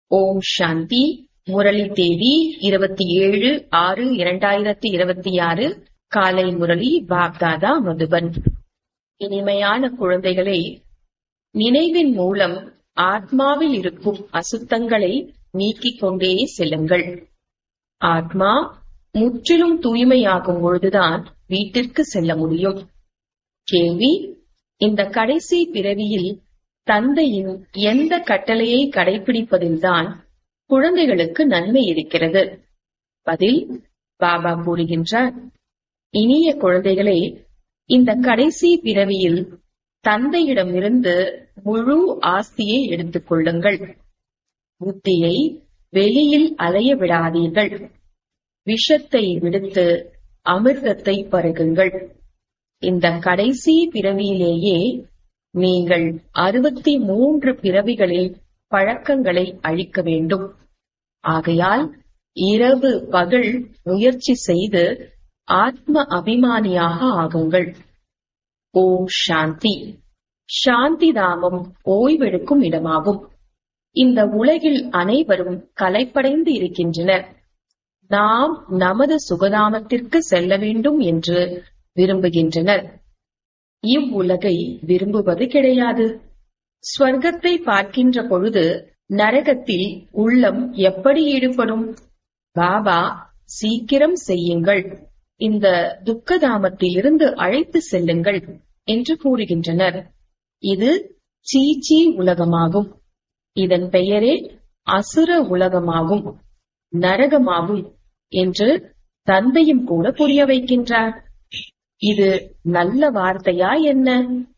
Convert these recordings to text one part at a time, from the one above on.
ஓம் சாந்தி முரளி தேதி இருபத்தி ஏழு ஆறு இரண்டாயிரத்தி இருபத்தி ஆறு காலை முரளி பாப்தாதா மதுபன் இனிமையான குழந்தைகளே நினைவின் மூலம் ஆத்மாவில் இருக்கும் அசுத்தங்களை நீக்கிக் கொண்டே செல்லுங்கள் ஆத்மா முற்றிலும் தூய்மையாகும் பொழுதுதான் வீட்டிற்கு செல்ல முடியும் கேள்வி இந்த கடைசி பிறவியில் தந்தையின் எந்த கட்டளையை கடைபிடிப்பதில்தான் குழந்தைகளுக்கு நன்மை இருக்கிறது பதில் பாபா கூறுகின்றார் இனிய குழந்தைகளே இந்த கடைசி பிறவியில் தந்தையிடமிருந்து முழு ஆஸ்தியை எடுத்துக் கொள்ளுங்கள் புத்தியை வெளியில் அலைய விடாதீர்கள் விஷத்தை விடுத்து அமிர்தத்தை பருகுங்கள் இந்த கடைசி பிறவியிலேயே நீங்கள் அறுபத்தி மூன்று பிறவிகளில் பழக்கங்களை அழிக்க வேண்டும் ஆகையால் இரவு பகல் முயற்சி செய்து ஆத்ம அபிமானியாக ஆகுங்கள் ஓம் சாந்தி சாந்தி தாமம் ஓய்வெடுக்கும் இடமாகும் இந்த உலகில் அனைவரும் கலைப்படைந்து இருக்கின்றனர் நாம் நமது சுகதாமத்திற்கு செல்ல வேண்டும் என்று விரும்புகின்றனர் இவ்வுலகை விரும்புவது கிடையாது ஸ்வர்க்கத்தை பார்க்கின்ற பொழுது நரகத்தில் உள்ளம் எப்படி ஈடுபடும் பாபா சீக்கிரம் செய்யுங்கள் இந்த துக்கதாமத்திலிருந்து அழைத்து செல்லுங்கள் என்று கூறுகின்றனர் இது சீச்சி உலகமாகும் இதன் பெயரே அசுர உலகமாகும் நரகமாகும் என்று தந்தையும் கூட புரிய வைக்கின்றார் இது நல்ல வார்த்தையா என்ன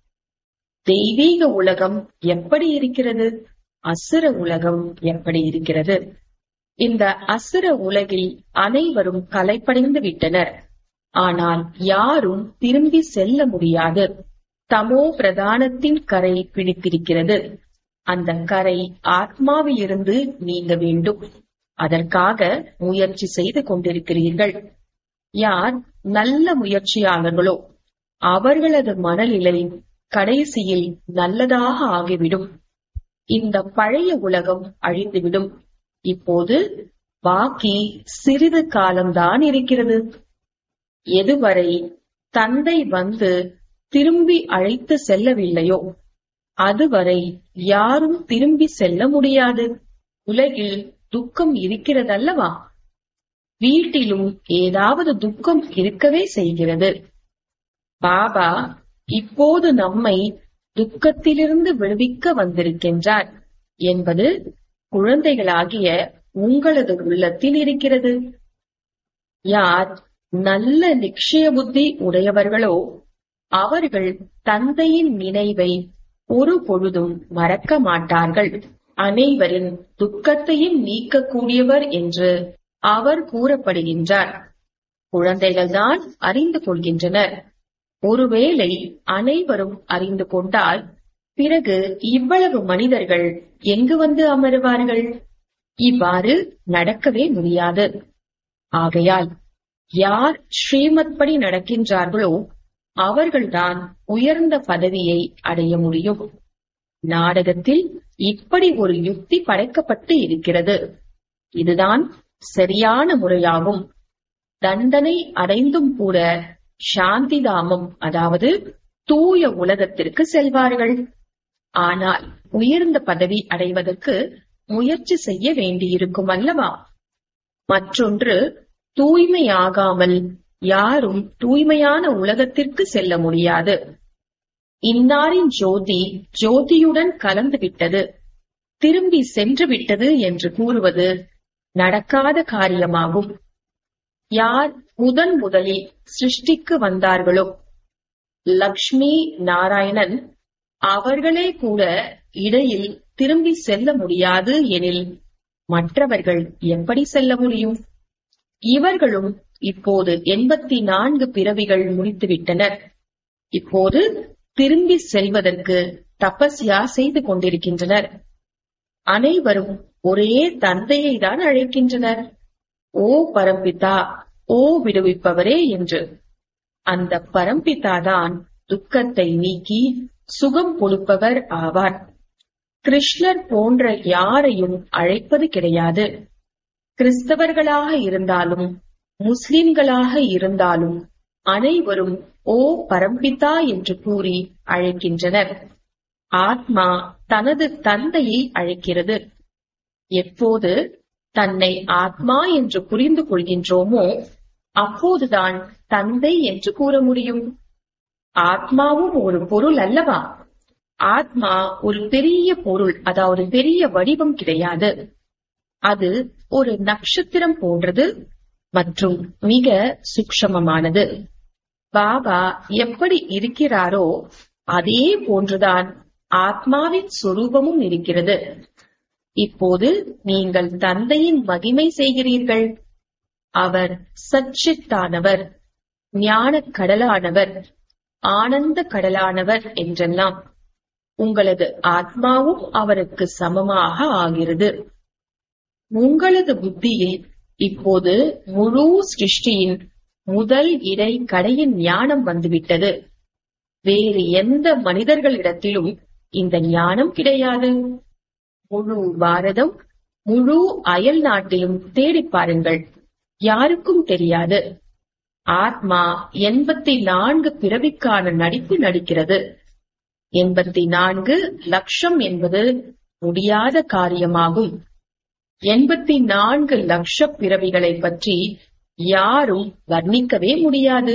தெய்வீக உலகம் எப்படி இருக்கிறது அசுர உலகம் எப்படி இருக்கிறது இந்த அசுர உலகில் அனைவரும் கலைப்படைந்து விட்டனர் ஆனால் யாரும் திரும்பி செல்ல முடியாது தமோ பிரதானத்தின் கரை பிடித்திருக்கிறது அந்த கரை ஆத்மாவிலிருந்து நீங்க வேண்டும் அதற்காக முயற்சி செய்து கொண்டிருக்கிறீர்கள் யார் நல்ல முயற்சியாளர்களோ அவர்களது மனநிலை கடைசியில் நல்லதாக ஆகிவிடும் இந்த பழைய உலகம் அழிந்துவிடும் இப்போது பாக்கி சிறிது காலம்தான் இருக்கிறது எதுவரை தந்தை வந்து திரும்பி அழைத்து செல்லவில்லையோ அதுவரை யாரும் திரும்பி செல்ல முடியாது உலகில் துக்கம் இருக்கிறதல்லவா வீட்டிலும் ஏதாவது துக்கம் இருக்கவே செய்கிறது பாபா இப்போது நம்மை துக்கத்திலிருந்து விடுவிக்க வந்திருக்கின்றார் என்பது குழந்தைகளாகிய உங்களது உள்ளத்தில் இருக்கிறது யார் நல்ல நிச்சய புத்தி உடையவர்களோ அவர்கள் தந்தையின் நினைவை ஒரு பொழுதும் மறக்க மாட்டார்கள் அனைவரின் துக்கத்தையும் நீக்கக்கூடியவர் என்று அவர் கூறப்படுகின்றார் குழந்தைகள்தான் அறிந்து கொள்கின்றனர் ஒருவேளை அனைவரும் அறிந்து கொண்டால் பிறகு இவ்வளவு மனிதர்கள் எங்கு வந்து அமருவார்கள் இவ்வாறு நடக்கவே முடியாது ஆகையால் யார் ஸ்ரீமத் படி நடக்கின்றார்களோ அவர்கள்தான் உயர்ந்த பதவியை அடைய முடியும் நாடகத்தில் இப்படி ஒரு யுக்தி படைக்கப்பட்டு இருக்கிறது இதுதான் சரியான முறையாகும் தண்டனை அடைந்தும் கூட சாந்திதாமம் அதாவது தூய உலகத்திற்கு செல்வார்கள் ஆனால் உயர்ந்த பதவி அடைவதற்கு முயற்சி செய்ய வேண்டியிருக்கும் அல்லவா மற்றொன்று தூய்மையாகாமல் யாரும் தூய்மையான உலகத்திற்கு செல்ல முடியாது இன்னாரின் ஜோதி ஜோதியுடன் கலந்து விட்டது திரும்பி சென்று விட்டது என்று கூறுவது நடக்காத காரியமாகும் யார் முதன் முதலில் சிருஷ்டிக்கு வந்தார்களோ லக்ஷ்மி நாராயணன் அவர்களே கூட இடையில் திரும்பி செல்ல முடியாது எனில் மற்றவர்கள் எப்படி செல்ல முடியும் இவர்களும் இப்போது எண்பத்தி நான்கு பிறவிகள் முடித்துவிட்டனர் இப்போது திரும்பி செல்வதற்கு தபஸ்யா செய்து கொண்டிருக்கின்றனர் அனைவரும் ஒரே தந்தையை தான் அழைக்கின்றனர் ஓ பரம்பிதா ஓ விடுவிப்பவரே என்று அந்த பரம்பிதா தான் துக்கத்தை நீக்கி சுகம் கொடுப்பவர் ஆவார் கிருஷ்ணர் போன்ற யாரையும் அழைப்பது கிடையாது கிறிஸ்தவர்களாக இருந்தாலும் முஸ்லிம்களாக இருந்தாலும் அனைவரும் ஓ பரம்பிதா என்று கூறி அழைக்கின்றனர் ஆத்மா தனது தந்தையை அழைக்கிறது எப்போது தன்னை ஆத்மா என்று புரிந்து கொள்கின்றோமோ அப்போதுதான் தந்தை என்று கூற முடியும் ஆத்மாவும் ஒரு பொருள் அல்லவா ஆத்மா ஒரு பெரிய பொருள் அதாவது பெரிய வடிவம் கிடையாது அது ஒரு நட்சத்திரம் போன்றது மற்றும் மிக சூக்ஷமமானது பாபா எப்படி இருக்கிறாரோ அதே போன்றுதான் ஆத்மாவின் சொரூபமும் இருக்கிறது இப்போது நீங்கள் தந்தையின் மகிமை செய்கிறீர்கள் அவர் சச்சித்தானவர் ஞான கடலானவர் ஆனந்த கடலானவர் என்றெல்லாம் உங்களது ஆத்மாவும் அவருக்கு சமமாக ஆகிறது உங்களது புத்தியில் இப்போது முழு சிருஷ்டியின் முதல் இடை கடையின் ஞானம் வந்துவிட்டது வேறு எந்த மனிதர்களிடத்திலும் இந்த ஞானம் கிடையாது முழு பாரதம் முழு அயல் நாட்டிலும் தேடிப் பாருங்கள் யாருக்கும் தெரியாது ஆத்மா எண்பத்தி நான்கு பிறவிக்கான நடிப்பு நடிக்கிறது எண்பத்தி நான்கு லட்சம் என்பது முடியாத காரியமாகும் எண்பத்தி நான்கு லட்ச பிறவிகளை பற்றி யாரும் வர்ணிக்கவே முடியாது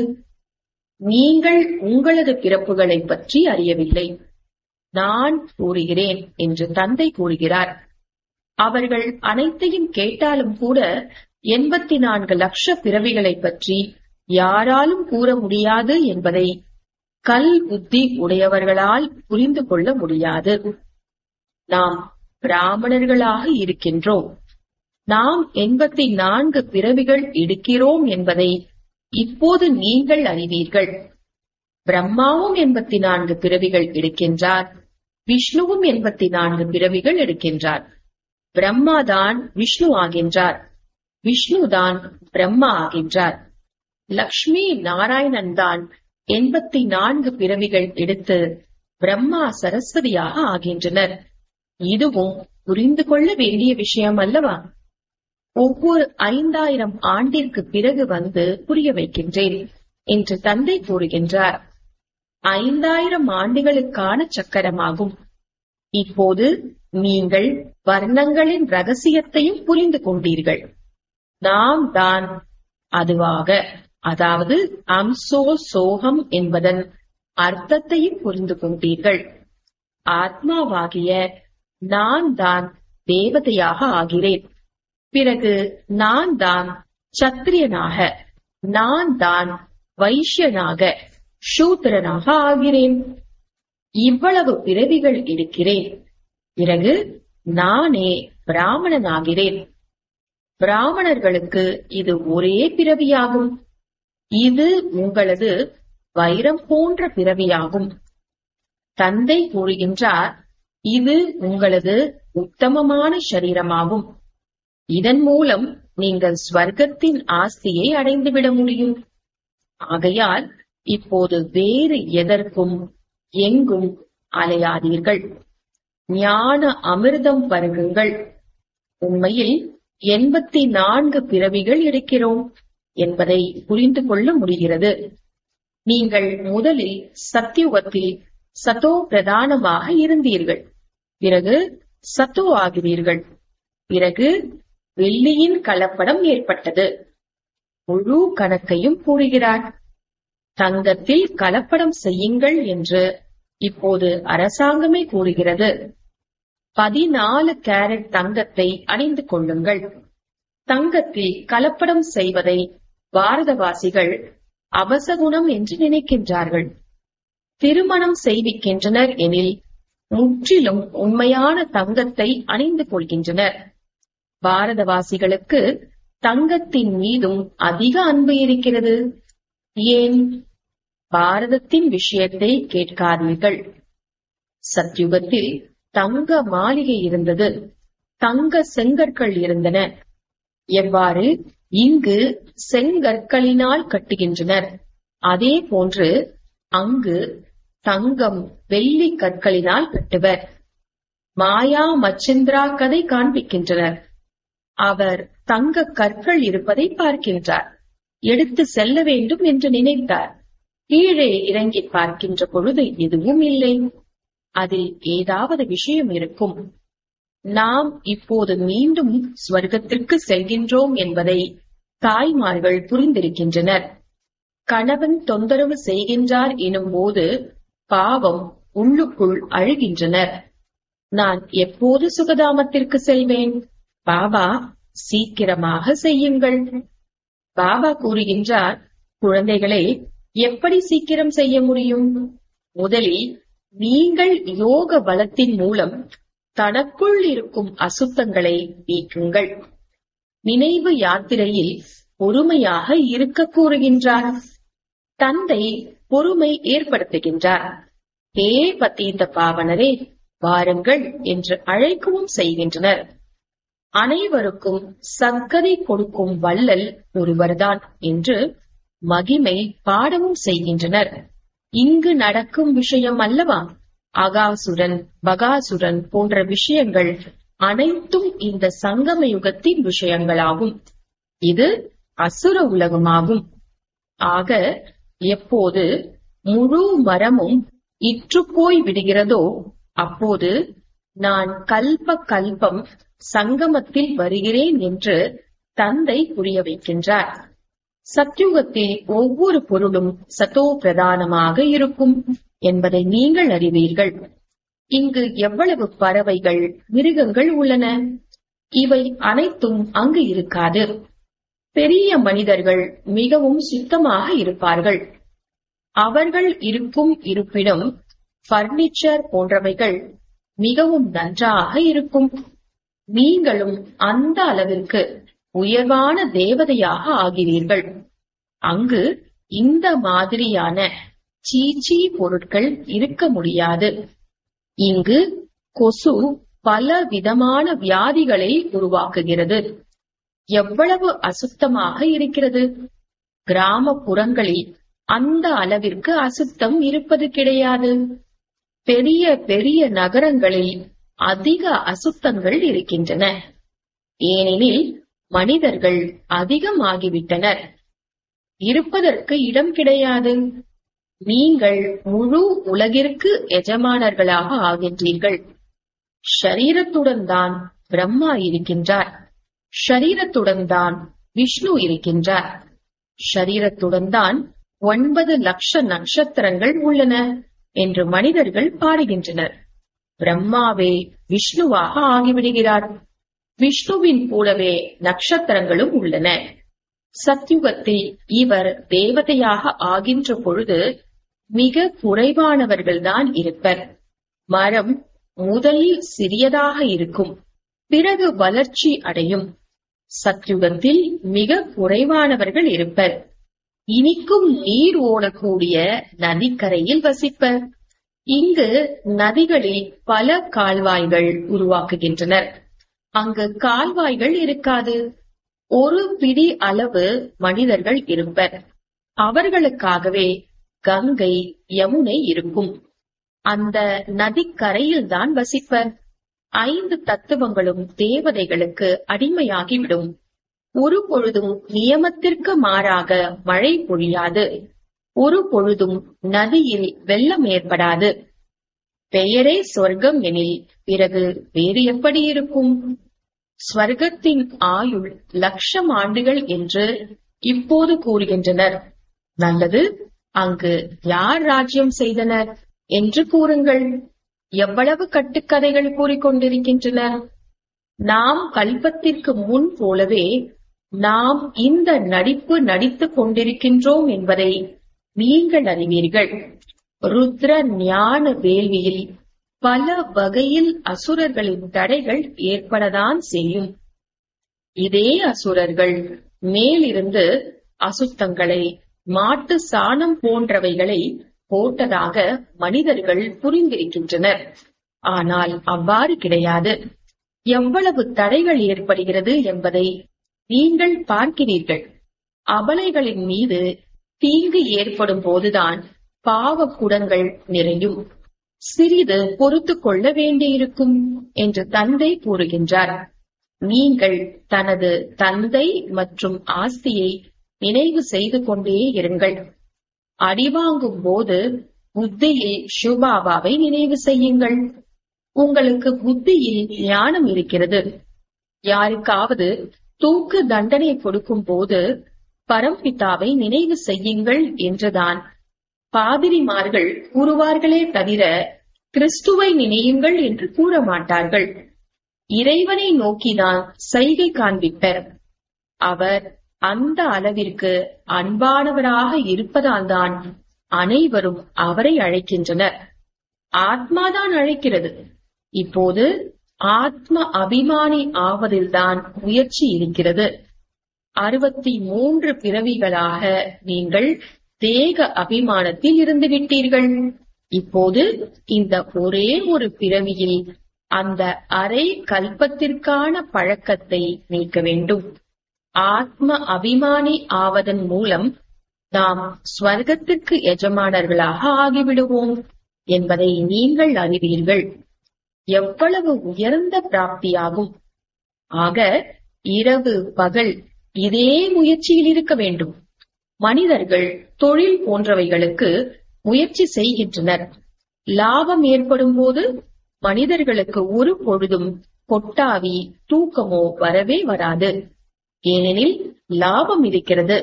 நீங்கள் உங்களது பிறப்புகளை பற்றி அறியவில்லை நான் கூறுகிறேன் என்று தந்தை கூறுகிறார் அவர்கள் அனைத்தையும் கேட்டாலும் கூட எண்பத்தி நான்கு லட்ச பிறவிகளை பற்றி யாராலும் கூற முடியாது என்பதை கல் புத்தி உடையவர்களால் புரிந்து கொள்ள முடியாது நாம் பிராமணர்களாக இருக்கின்றோம் நாம் எண்பத்தி நான்கு பிறவிகள் எடுக்கிறோம் என்பதை இப்போது நீங்கள் அறிவீர்கள் பிரம்மாவும் எண்பத்தி நான்கு பிறவிகள் எடுக்கின்றார் விஷ்ணுவும் எண்பத்தி நான்கு பிறவிகள் எடுக்கின்றார் பிரம்மாதான் விஷ்ணு ஆகின்றார் விஷ்ணுதான் பிரம்மா ஆகின்றார் லக்ஷ்மி நாராயணன் தான் எண்பத்தி நான்கு பிறவிகள் எடுத்து பிரம்மா சரஸ்வதியாக ஆகின்றனர் இதுவும் புரிந்து கொள்ள வேண்டிய விஷயம் அல்லவா ஒவ்வொரு ஐந்தாயிரம் ஆண்டிற்கு பிறகு வந்து புரிய வைக்கின்றேன் என்று தந்தை கூறுகின்றார் ஐந்தாயிரம் ஆண்டுகளுக்கான சக்கரமாகும் இப்போது நீங்கள் வர்ணங்களின் ரகசியத்தையும் புரிந்து கொண்டீர்கள் நாம் தான் அதுவாக அதாவது அம்சோ சோகம் என்பதன் அர்த்தத்தையும் புரிந்து கொண்டீர்கள் ஆத்மாவாகிய நான் தான் தேவதையாக ஆகிறேன் பிறகு நான் தான் சத்திரியனாக நான் தான் வைஷ்யனாக சூத்திரனாக ஆகிறேன் இவ்வளவு பிறவிகள் எடுக்கிறேன் பிறகு நானே பிராமணனாகிறேன் பிராமணர்களுக்கு இது ஒரே பிறவியாகும் இது உங்களது வைரம் போன்ற பிறவியாகும் தந்தை கூறுகின்றார் இது உங்களது உத்தமமான சரீரமாகும் இதன் மூலம் நீங்கள் ஸ்வர்க்கத்தின் ஆஸ்தியை அடைந்துவிட முடியும் ஆகையால் இப்போது வேறு எதற்கும் எங்கும் அலையாதீர்கள் ஞான அமிர்தம் பருகுங்கள் உண்மையில் எண்பத்தி நான்கு பிறவிகள் எடுக்கிறோம் என்பதை புரிந்து கொள்ள முடிகிறது நீங்கள் முதலில் சத்தியுகத்தில் சத்தோ பிரதானமாக இருந்தீர்கள் பிறகு சத்தோ ஆகிறீர்கள் பிறகு வெள்ளியின் கலப்படம் ஏற்பட்டது முழு கணக்கையும் கூறுகிறார் தங்கத்தில் கலப்படம் செய்யுங்கள் என்று இப்போது அரசாங்கமே கூறுகிறது பதினாலு கேரட் தங்கத்தை அணிந்து கொள்ளுங்கள் தங்கத்தில் கலப்படம் செய்வதை பாரதவாசிகள் அபசகுணம் என்று நினைக்கின்றார்கள் திருமணம் செய்விக்கின்றனர் எனில் முற்றிலும் உண்மையான தங்கத்தை அணிந்து கொள்கின்றனர் பாரதவாசிகளுக்கு தங்கத்தின் மீதும் அதிக அன்பு இருக்கிறது ஏன் பாரதத்தின் விஷயத்தை கேட்காதீர்கள் சத்யுகத்தில் தங்க மாளிகை இருந்தது தங்க செங்கற்கள் இருந்தன எவ்வாறு இங்கு செங்கற்களினால் கட்டுகின்றனர் அதே போன்று அங்கு தங்கம் வெள்ளி கற்களினால் கட்டுவர் மாயா மச்சிந்திரா கதை காண்பிக்கின்றனர் அவர் தங்க கற்கள் இருப்பதை பார்க்கின்றார் எடுத்து செல்ல வேண்டும் என்று நினைத்தார் கீழே இறங்கி பார்க்கின்ற பொழுது எதுவும் இல்லை அதில் ஏதாவது விஷயம் இருக்கும் நாம் இப்போது மீண்டும் ஸ்வர்க்கத்திற்கு செல்கின்றோம் என்பதை தாய்மார்கள் புரிந்திருக்கின்றனர் கணவன் தொந்தரவு செய்கின்றார் எனும் போது பாவம் உள்ளுக்குள் அழுகின்றனர் நான் எப்போது சுகதாமத்திற்கு செல்வேன் பாபா சீக்கிரமாக செய்யுங்கள் பாபா கூறுகின்றார் குழந்தைகளே எப்படி சீக்கிரம் செய்ய முடியும் முதலில் நீங்கள் யோக பலத்தின் மூலம் தனக்குள் இருக்கும் அசுத்தங்களை நீக்குங்கள் நினைவு யாத்திரையில் பொறுமையாக இருக்க கூறுகின்றார் தந்தை பொறுமை ஏற்படுத்துகின்றார் ஹே பத்தீந்த பாவனரே வாருங்கள் என்று அழைக்கவும் செய்கின்றனர் அனைவருக்கும் சங்கதை கொடுக்கும் வள்ளல் ஒருவர்தான் என்று மகிமை பாடவும் செய்கின்றனர் இங்கு நடக்கும் விஷயம் அல்லவா அகாசுரன் பகாசுரன் போன்ற விஷயங்கள் அனைத்தும் இந்த சங்கம யுகத்தின் விஷயங்களாகும் இது அசுர உலகமாகும் ஆக எப்போது முழு மரமும் இற்றுப்போய் விடுகிறதோ அப்போது நான் கல்ப கல்பம் சங்கமத்தில் வருகிறேன் என்று தந்தை புரிய வைக்கின்றார் சத்யுகத்தில் ஒவ்வொரு பொருளும் சத்தோ பிரதானமாக இருக்கும் என்பதை நீங்கள் அறிவீர்கள் இங்கு எவ்வளவு பறவைகள் மிருகங்கள் உள்ளன இவை அனைத்தும் அங்கு இருக்காது பெரிய மனிதர்கள் மிகவும் சுத்தமாக இருப்பார்கள் அவர்கள் இருக்கும் இருப்பிடம் பர்னிச்சர் போன்றவைகள் மிகவும் நன்றாக இருக்கும் நீங்களும் அந்த அளவிற்கு உயர்வான தேவதையாக ஆகிறீர்கள் அங்கு இந்த மாதிரியான சீச்சி பொருட்கள் இருக்க முடியாது இங்கு கொசு பல விதமான வியாதிகளை உருவாக்குகிறது எவ்வளவு அசுத்தமாக இருக்கிறது கிராமப்புறங்களில் அந்த அளவிற்கு அசுத்தம் இருப்பது கிடையாது பெரிய பெரிய நகரங்களில் அதிக அசுத்தங்கள் இருக்கின்றன ஏனெனில் மனிதர்கள் அதிகமாகிவிட்டனர் இருப்பதற்கு இடம் கிடையாது நீங்கள் முழு உலகிற்கு எஜமானர்களாக ஆகின்றீர்கள் ஷரீரத்துடன் தான் பிரம்மா இருக்கின்றார் ஷரீரத்துடன் தான் விஷ்ணு இருக்கின்றார் ஷரீரத்துடன் தான் ஒன்பது லட்ச நட்சத்திரங்கள் உள்ளன என்று மனிதர்கள் பாடுகின்றனர் பிரம்மாவே விஷ்ணுவாக ஆகிவிடுகிறார் விஷ்ணுவின் போலவே நட்சத்திரங்களும் உள்ளன சத்யுகத்தில் இவர் தேவதையாக ஆகின்ற பொழுது மிக குறைவானவர்கள்தான் இருப்பர் மரம் முதலில் சிறியதாக இருக்கும் பிறகு வளர்ச்சி அடையும் சத்யுகத்தில் மிக குறைவானவர்கள் இருப்பர் இனிக்கும் நீர் ஓடக்கூடிய நதிக்கரையில் வசிப்பர் இங்கு நதிகளில் பல கால்வாய்கள் உருவாக்குகின்றனர் அங்கு கால்வாய்கள் இருக்காது ஒரு பிடி அளவு மனிதர்கள் இருப்பர் அவர்களுக்காகவே கங்கை யமுனை இருக்கும் அந்த நதிக்கரையில் தான் வசிப்பர் ஐந்து தத்துவங்களும் தேவதைகளுக்கு அடிமையாகிவிடும் ஒரு பொழுதும் நியமத்திற்கு மாறாக மழை பொழியாது ஒரு பொழுதும் நதியில் வெள்ளம் ஏற்படாது பெயரே சொர்க்கம் எனில் பிறகு வேறு எப்படி இருக்கும் ஸ்வர்க்கத்தின் ஆயுள் லட்சம் ஆண்டுகள் என்று இப்போது கூறுகின்றனர் நல்லது அங்கு யார் ராஜ்யம் செய்தனர் என்று கூறுங்கள் எவ்வளவு கட்டுக்கதைகள் கூறிக்கொண்டிருக்கின்றனர் நாம் கல்பத்திற்கு முன் போலவே நாம் இந்த நடிப்பு நடித்துக் கொண்டிருக்கின்றோம் என்பதை நீங்கள் அறிவீர்கள் ருத்ர ஞான வேள்வியில் பல வகையில் அசுரர்களின் தடைகள் ஏற்படத்தான் செய்யும் இதே அசுரர்கள் மேலிருந்து அசுத்தங்களை மாட்டு சாணம் போன்றவைகளை போட்டதாக மனிதர்கள் புரிந்திருக்கின்றனர் ஆனால் அவ்வாறு கிடையாது எவ்வளவு தடைகள் ஏற்படுகிறது என்பதை நீங்கள் பார்க்கிறீர்கள் அபலைகளின் மீது தீங்கு ஏற்படும் போதுதான் பாவ குடங்கள் நிறையும் சிறிது பொறுத்து கொள்ள வேண்டியிருக்கும் என்று தந்தை கூறுகின்றார் நீங்கள் தனது தந்தை மற்றும் ஆஸ்தியை நினைவு செய்து கொண்டே இருங்கள் அடிவாங்கும் போது புத்தியில் ஷுபாபாவை நினைவு செய்யுங்கள் உங்களுக்கு புத்தியில் ஞானம் இருக்கிறது யாருக்காவது தூக்கு தண்டனை கொடுக்கும் போது பரம்பிதாவை நினைவு செய்யுங்கள் என்றுதான் பாதிரிமார்கள் கூறுவார்களே தவிர கிறிஸ்துவை நினையுங்கள் என்று கூற மாட்டார்கள் இறைவனை நோக்கிதான் சைகை காண்பிப்பர் அவர் அந்த அளவிற்கு அன்பானவராக இருப்பதால்தான் அனைவரும் அவரை அழைக்கின்றனர் ஆத்மாதான் அழைக்கிறது இப்போது ஆத்ம அபிமானி ஆவதில்தான் முயற்சி இருக்கிறது அறுபத்தி மூன்று பிறவிகளாக நீங்கள் தேக அபிமானத்தில் இருந்து விட்டீர்கள் இப்போது இந்த ஒரே ஒரு பிறவியில் அந்த அரை கல்பத்திற்கான பழக்கத்தை நீக்க வேண்டும் ஆத்ம அபிமானி ஆவதன் மூலம் நாம் ஸ்வர்க்கத்திற்கு எஜமானர்களாக ஆகிவிடுவோம் என்பதை நீங்கள் அறிவீர்கள் எவ்வளவு உயர்ந்த பிராப்தியாகும் ஆக இரவு பகல் இதே முயற்சியில் இருக்க வேண்டும் மனிதர்கள் தொழில் போன்றவைகளுக்கு முயற்சி செய்கின்றனர் லாபம் ஏற்படும் போது மனிதர்களுக்கு ஒரு பொழுதும் கொட்டாவி தூக்கமோ வரவே வராது ஏனெனில் லாபம் இருக்கிறது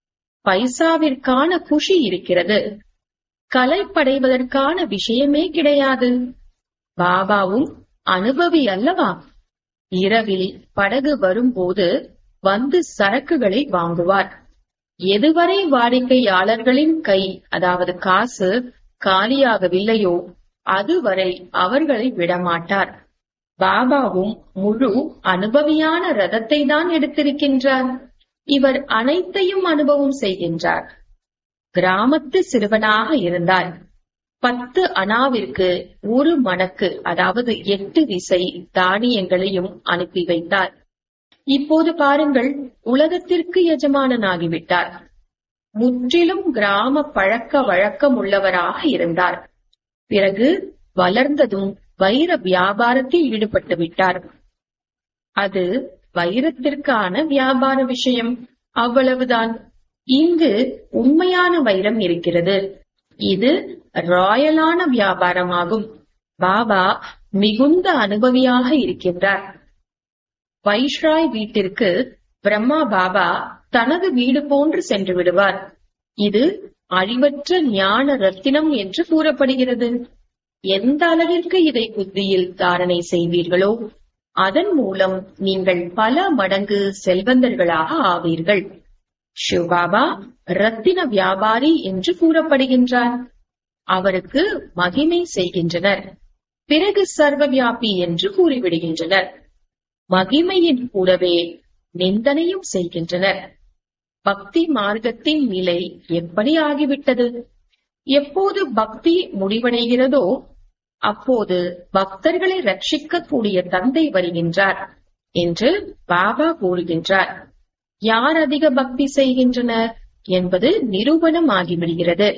பைசாவிற்கான குஷி இருக்கிறது கலைப்படைவதற்கான விஷயமே கிடையாது பாபாவும் அனுபவி அல்லவா இரவில் படகு வரும்போது வந்து சரக்குகளை வாங்குவார் எதுவரை வாடிக்கையாளர்களின் கை அதாவது காசு காலியாகவில்லையோ அதுவரை அவர்களை விடமாட்டார் பாபாவும் முழு அனுபவியான ரதத்தை தான் எடுத்திருக்கின்றார் இவர் அனைத்தையும் அனுபவம் செய்கின்றார் கிராமத்து சிறுவனாக இருந்தார் பத்து அணாவிற்கு ஒரு மணக்கு அதாவது எட்டு விசை தானியங்களையும் அனுப்பி வைத்தார் இப்போது பாருங்கள் உலகத்திற்கு எஜமானனாகிவிட்டார் முற்றிலும் கிராம பழக்க வழக்கம் உள்ளவராக இருந்தார் பிறகு வளர்ந்ததும் வைர வியாபாரத்தில் ஈடுபட்டு விட்டார் அது வைரத்திற்கான வியாபார விஷயம் அவ்வளவுதான் இங்கு உண்மையான வைரம் இருக்கிறது இது ராயலான வியாபாரமாகும் பாபா மிகுந்த அனுபவியாக இருக்கின்றார் வைஷ்ராய் வீட்டிற்கு பிரம்மா பாபா தனது வீடு போன்று சென்று விடுவார் இது அழிவற்ற ஞான ரத்தினம் என்று கூறப்படுகிறது எந்த அளவிற்கு இதை புத்தியில் தாரணை செய்வீர்களோ அதன் மூலம் நீங்கள் பல மடங்கு செல்வந்தர்களாக ஆவீர்கள் சிவபாபா ரத்தின வியாபாரி என்று கூறப்படுகின்றார் அவருக்கு மகிமை செய்கின்றனர் பிறகு சர்வவியாபி என்று கூறிவிடுகின்றனர் மகிமையின் கூடவே நிந்தனையும் செய்கின்றனர் பக்தி மார்க்கத்தின் நிலை எப்படி ஆகிவிட்டது எப்போது பக்தி முடிவடைகிறதோ அப்போது பக்தர்களை ரட்சிக்கக்கூடிய தந்தை வருகின்றார் என்று பாபா கூறுகின்றார் யார் அதிக பக்தி செய்கின்றனர் என்பது நிரூபணம் ஆகிவிடுகிறது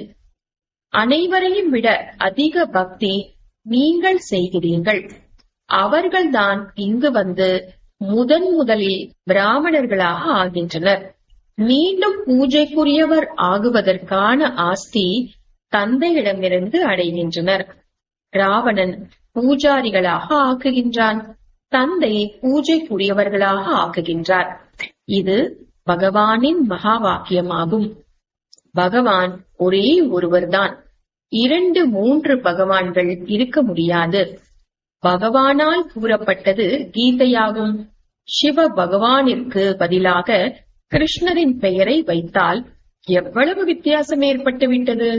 அனைவரையும் விட அதிக பக்தி நீங்கள் செய்கிறீர்கள் அவர்கள்தான் இங்கு வந்து முதன் முதலில் பிராமணர்களாக ஆகின்றனர் மீண்டும் பூஜைக்குரியவர் ஆகுவதற்கான ஆஸ்தி தந்தையிடமிருந்து அடைகின்றனர் ராவணன் பூஜாரிகளாக ஆக்குகின்றான் தந்தை பூஜைக்குரியவர்களாக ஆக்குகின்றார் இது பகவானின் மகா வாக்கியமாகும் பகவான் ஒரே ஒருவர்தான் இரண்டு மூன்று பகவான்கள் இருக்க முடியாது பகவானால் கூறப்பட்டது கீதையாகும் சிவ பகவானிற்கு பதிலாக கிருஷ்ணரின் பெயரை வைத்தால் எவ்வளவு வித்தியாசம் ஏற்பட்டுவிட்டது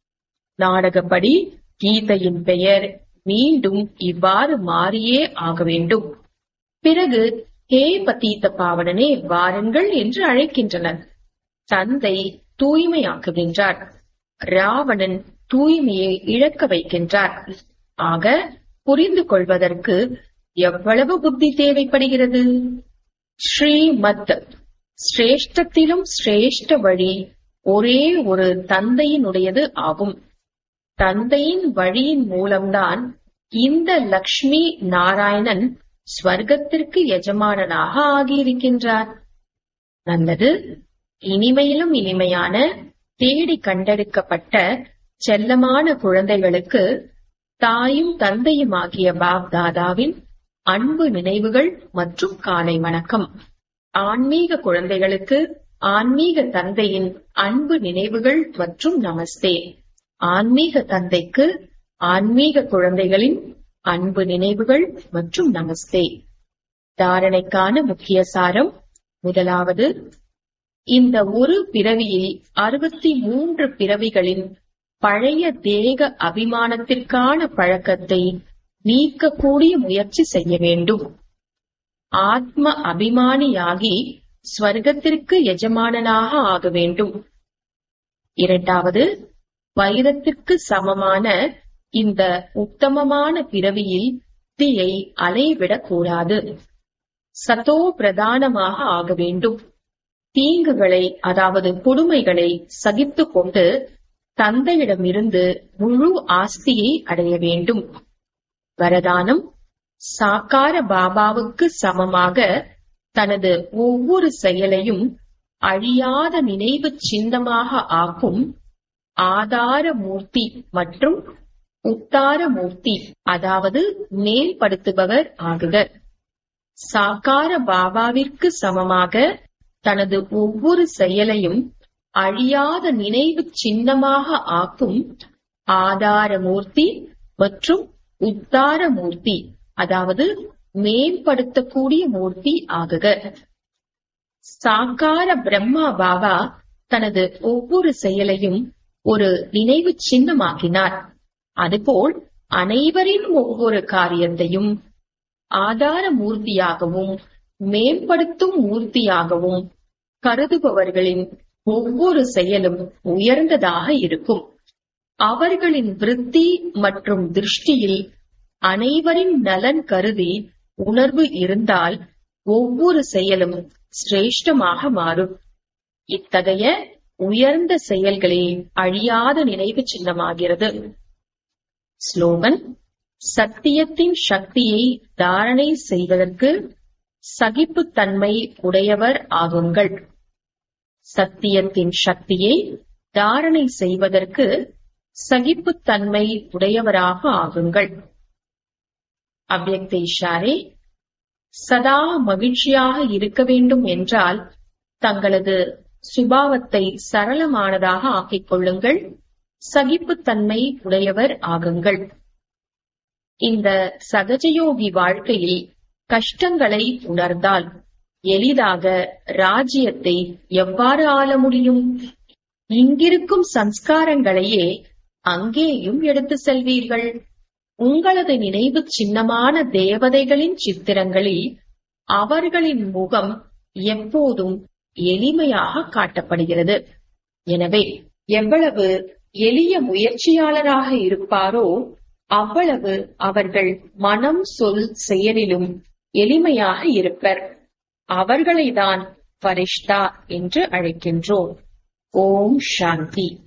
நாடகப்படி கீதையின் பெயர் மீண்டும் இவ்வாறு மாறியே ஆக வேண்டும் பிறகு ஹே பதீத்த பாவனனே வாருங்கள் என்று அழைக்கின்றனர் தந்தை தூய்மையாக்குகின்றார் ராவணன் தூய்மையை இழக்க வைக்கின்றார் ஆக புரிந்து கொள்வதற்கு எவ்வளவு புத்தி தேவைப்படுகிறது ஸ்ரீமத் சிரேஷ்டத்திலும் சிரேஷ்ட வழி ஒரே ஒரு தந்தையினுடையது ஆகும் தந்தையின் வழியின் மூலம்தான் இந்த லக்ஷ்மி நாராயணன் ஸ்வர்க்கத்திற்கு எஜமானனாக ஆகியிருக்கின்றார் நல்லது இனிமையிலும் இனிமையான தேடி கண்டெடுக்கப்பட்ட செல்லமான குழந்தைகளுக்கு தாயும் தந்தையுமாகிய பாப் தாதாவின் அன்பு நினைவுகள் மற்றும் காலை வணக்கம் ஆன்மீக குழந்தைகளுக்கு ஆன்மீக தந்தையின் அன்பு நினைவுகள் மற்றும் நமஸ்தே ஆன்மீக தந்தைக்கு ஆன்மீக குழந்தைகளின் அன்பு நினைவுகள் மற்றும் நமஸ்தே தாரணைக்கான முக்கிய சாரம் முதலாவது இந்த ஒரு பிறவியில் அறுபத்தி மூன்று பிறவிகளின் பழைய தேக அபிமானத்திற்கான பழக்கத்தை நீக்கக்கூடிய முயற்சி செய்ய வேண்டும் ஆத்ம அபிமானியாகி ஸ்வர்க்கத்திற்கு எஜமானனாக ஆக வேண்டும் இரண்டாவது வைரத்திற்கு சமமான இந்த உத்தமமான பிறவியில் தீயை அலைவிடக் கூடாது சதோ பிரதானமாக ஆக வேண்டும் தீங்குகளை அதாவது கொடுமைகளை சகித்துக் கொண்டு தந்தையிடமிருந்து முழு ஆஸ்தியை அடைய வேண்டும் வரதானம் சாக்கார பாபாவுக்கு சமமாக தனது ஒவ்வொரு செயலையும் அழியாத நினைவு சின்னமாக ஆக்கும் ஆதார மூர்த்தி மற்றும் உத்தார மூர்த்தி அதாவது மேல்படுத்துபவர் ஆகுக சாக்கார பாபாவிற்கு சமமாக தனது ஒவ்வொரு செயலையும் அழியாத நினைவு சின்னமாக ஆக்கும் ஆதார மூர்த்தி மற்றும் உத்தார மூர்த்தி அதாவது மேம்படுத்தக்கூடிய மூர்த்தி ஆகுக சாக்கார பிரம்மா பாபா தனது ஒவ்வொரு செயலையும் ஒரு நினைவு சின்னமாக்கினார் அதுபோல் அனைவரின் ஒவ்வொரு காரியத்தையும் ஆதார மூர்த்தியாகவும் மேம்படுத்தும் மூர்த்தியாகவும் கருதுபவர்களின் ஒவ்வொரு செயலும் உயர்ந்ததாக இருக்கும் அவர்களின் விருத்தி மற்றும் திருஷ்டியில் அனைவரின் நலன் கருதி உணர்வு இருந்தால் ஒவ்வொரு செயலும் சிரேஷ்டமாக மாறும் இத்தகைய உயர்ந்த செயல்களே அழியாத நினைவு சின்னமாகிறது ஸ்லோகன் சத்தியத்தின் சக்தியை தாரணை செய்வதற்கு சகிப்புத்தன்மை உடையவர் ஆகுங்கள் சத்தியத்தின் சக்தியை தாரணை செய்வதற்கு சகிப்புத்தன்மை உடையவராக ஆகுங்கள் அவ்யக்த இஷாரே சதா மகிழ்ச்சியாக இருக்க வேண்டும் என்றால் தங்களது சுபாவத்தை சரளமானதாக ஆக்கிக் கொள்ளுங்கள் சகிப்புத்தன்மை உடையவர் ஆகுங்கள் இந்த சகஜயோகி வாழ்க்கையில் கஷ்டங்களை உணர்ந்தால் எளிதாக ராஜ்யத்தை எவ்வாறு ஆள முடியும் இங்கிருக்கும் சம்ஸ்காரங்களையே அங்கேயும் எடுத்து செல்வீர்கள் உங்களது நினைவு சின்னமான தேவதைகளின் சித்திரங்களில் அவர்களின் முகம் எப்போதும் எளிமையாக காட்டப்படுகிறது எனவே எவ்வளவு எளிய முயற்சியாளராக இருப்பாரோ அவ்வளவு அவர்கள் மனம் சொல் செயலிலும் எளிமையாக இருப்பர் அவர்களைதான் பரிஷ்தா என்று அழைக்கின்றோம் ஓம் சாந்தி